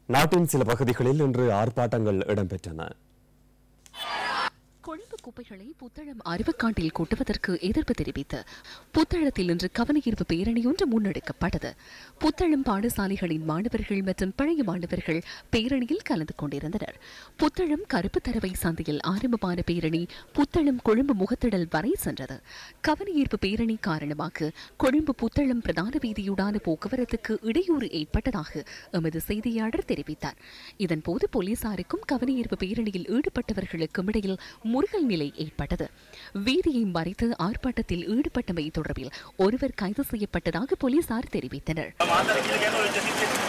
நாட்டின் சில பகுதிகளில் இன்று ஆர்ப்பாட்டங்கள் இடம்பெற்றன கொழும்பு குப்பைகளை புத்தளம் அருவக்காட்டில் கொட்டுவதற்கு எதிர்ப்பு தெரிவித்து புத்தளத்தில் இன்று கவனஈர்ப்பு பேரணி ஒன்று முன்னெடுக்கப்பட்டது புத்தளம் பாடசாலைகளின் மாணவர்கள் மற்றும் பழைய மாணவர்கள் பேரணியில் கலந்து கொண்டிருந்தனர் புத்தளம் கருப்பு தரவை சந்தையில் ஆரம்பமான பேரணி புத்தளம் கொழும்பு முகத்திடல் வரை சென்றது கவனஈர்ப்பு பேரணி காரணமாக கொழும்பு புத்தளம் பிரதான வீதியுடான போக்குவரத்துக்கு இடையூறு ஏற்பட்டதாக எமது செய்தியாளர் தெரிவித்தார் இதன்போது போலீசாருக்கும் கவனஈர்ப்பு பேரணியில் ஈடுபட்டவர்களுக்கும் இடையில் முருகல் நிலை ஏற்பட்டது வீதியை மறைத்து ஆர்ப்பாட்டத்தில் ஈடுபட்டமை தொடர்பில் ஒருவர் கைது செய்யப்பட்டதாக போலீசார் தெரிவித்தனர்